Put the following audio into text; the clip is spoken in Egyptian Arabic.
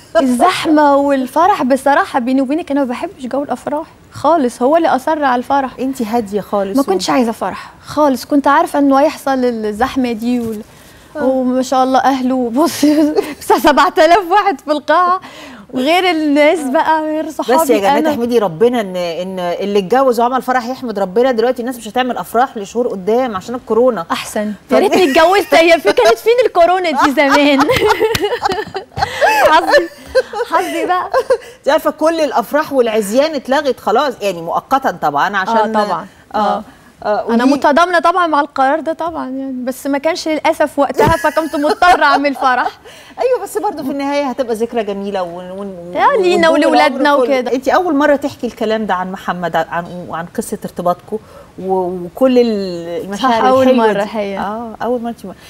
الزحمه والفرح بصراحه بيني وبينك انا ما بحبش جو الافراح خالص هو اللي اصر على الفرح انت هاديه خالص ما كنتش عايزه فرح خالص كنت عارفه انه هيحصل الزحمه دي وال... وما شاء الله اهله بص 7000 واحد في القاعه وغير الناس بقى غير صحابي بس يا جماعه أنا. احمدي ربنا ان ان اللي اتجوز وعمل فرح يحمد ربنا دلوقتي الناس مش هتعمل افراح لشهور قدام عشان الكورونا احسن يا ريتني اتجوزت هي في كانت فين الكورونا دي زمان حظي حظي بقى انت عارفه كل الافراح والعزيان اتلغت خلاص يعني مؤقتا طبعا عشان آه طبعا. اه, آه. آه انا ودي- متضامنه طبعا مع القرار ده طبعا يعني بس ما كانش للاسف وقتها فكنت مضطره اعمل فرح ايوه بس برضه في النهايه هتبقى ذكرى جميله ون ون آه، لينا ونقول ولولادنا العمر كله. وكده. انت اول مره تحكي الكلام ده عن محمد عن عن قصه ارتباطكم و- وكل ال- المشاعر صح، أول الحلوة مرة دي. هي. اه اول مره